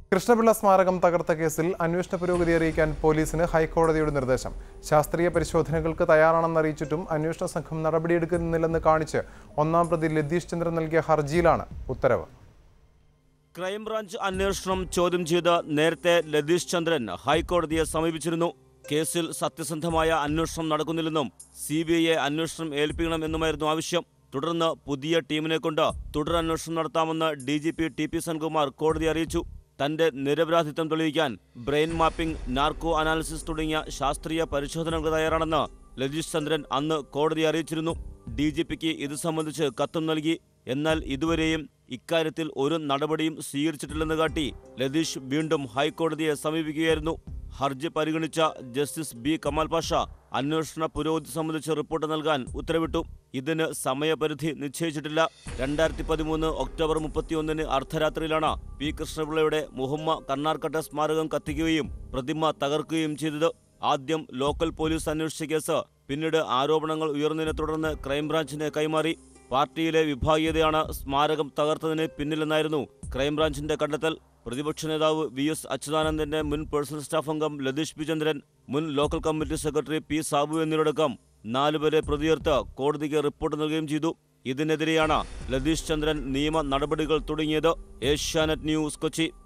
കൃഷ്ണപിള്ള സ്മാരകം തകർത്ത കേസിൽ അന്വേഷണ പുരോഗതി അറിയിക്കാൻ പോലീസിന് ഹൈക്കോടതിയുടെ നിർദ്ദേശം ശാസ്ത്രീയ പരിശോധനകൾക്ക് തയ്യാറാണെന്ന് അറിയിച്ചിട്ടും അന്വേഷണ സംഘം നടപടിയെടുക്കുന്നില്ലെന്ന് കാണിച്ച് ഒന്നാം പ്രതി ലതീഷ് ചന്ദ്രൻ നൽകിയ ഹർജിയിലാണ് ഉത്തരവ് ക്രൈംബ്രാഞ്ച് അന്വേഷണം ചോദ്യം ചെയ്ത് നേരത്തെ ലതീഷ് ചന്ദ്രൻ ഹൈക്കോടതിയെ സമീപിച്ചിരുന്നു കേസിൽ സത്യസന്ധമായ അന്വേഷണം നടക്കുന്നില്ലെന്നും സി ബി ഐയെ അന്വേഷണം ഏൽപ്പിക്കണമെന്നുമായിരുന്നു ആവശ്യം തുടർന്ന് പുതിയ ടീമിനെ കൊണ്ട് തുടരന്വേഷണം നടത്താമെന്ന് D G P T P Senkumar കോടതി അറിയിച്ചു തന്റെ നിരപരാധിത്വം തെളിയിക്കാൻ ബ്രെയിൻ മാപ്പിംഗ് നാർക്കോ അനാലിസിസ് തുടങ്ങിയ ശാസ്ത്രീയ പരിശോധനകൾ തയ്യാറാണെന്ന് ലതീഷ് ചന്ദ്രൻ അന്ന് കോടതി അറിയിച്ചിരുന്നു ഡി ജി പിക്ക് ഇത് സംബന്ധിച്ച് കത്തും നൽകി എന്നാൽ ഇതുവരെയും ഇക്കാര്യത്തിൽ ഒരു നടപടിയും സ്വീകരിച്ചിട്ടില്ലെന്ന് കാട്ടി ലതീഷ് വീണ്ടും ഹൈക്കോടതിയെ സമീപിക്കുകയായിരുന്നു ഹർജി പരിഗണിച്ച ജസ്റ്റിസ് ബി കമാൽ പാഷ അന്വേഷണ പുരോഗതി സംബന്ധിച്ച് റിപ്പോർട്ട് നൽകാൻ ഉത്തരവിട്ടു ഇതിന് സമയപരിധി നിശ്ചയിച്ചിട്ടില്ല രണ്ടായിരത്തി പതിമൂന്ന് ഒക്ടോബർ മുപ്പത്തിയൊന്നിന് അർദ്ധരാത്രിയിലാണ് പി കൃഷ്ണപിള്ളയുടെ മുഹമ്മ കണ്ണാർക്കട്ട സ്മാരകം കത്തിക്കുകയും പ്രതിമ തകർക്കുകയും ചെയ്തത് ആദ്യം ലോക്കൽ പോലീസ് അന്വേഷിച്ച കേസ് പിന്നീട് ആരോപണങ്ങൾ ഉയർന്നതിനെ തുടർന്ന് ക്രൈംബ്രാഞ്ചിനെ കൈമാറി പാർട്ടിയിലെ വിഭാഗീയതയാണ് സ്മാരകം തകർത്തതിന് പിന്നിലെന്നായിരുന്നു ക്രൈംബ്രാഞ്ചിന്റെ കണ്ടെത്തൽ പ്രതിപക്ഷ നേതാവ് വി എസ് അച്യുതാനന്ദന്റെ മുൻ പേഴ്സണൽ സ്റ്റാഫ് അംഗം ലതീഷ് പി ചന്ദ്രൻ മുൻ local committee secretary P Sabu എന്നിവരടക്കം നാലുപേരെ പ്രതിയേർത്ത് കോടതിക്ക് റിപ്പോർട്ട് നൽകുകയും ചെയ്തു ഇതിനെതിരെയാണ് ലതീഷ് ചന്ദ്രൻ നിയമ നടപടികൾ തുടങ്ങിയത് ഏഷ്യാനെറ്റ് ന്യൂസ് കൊച്ചി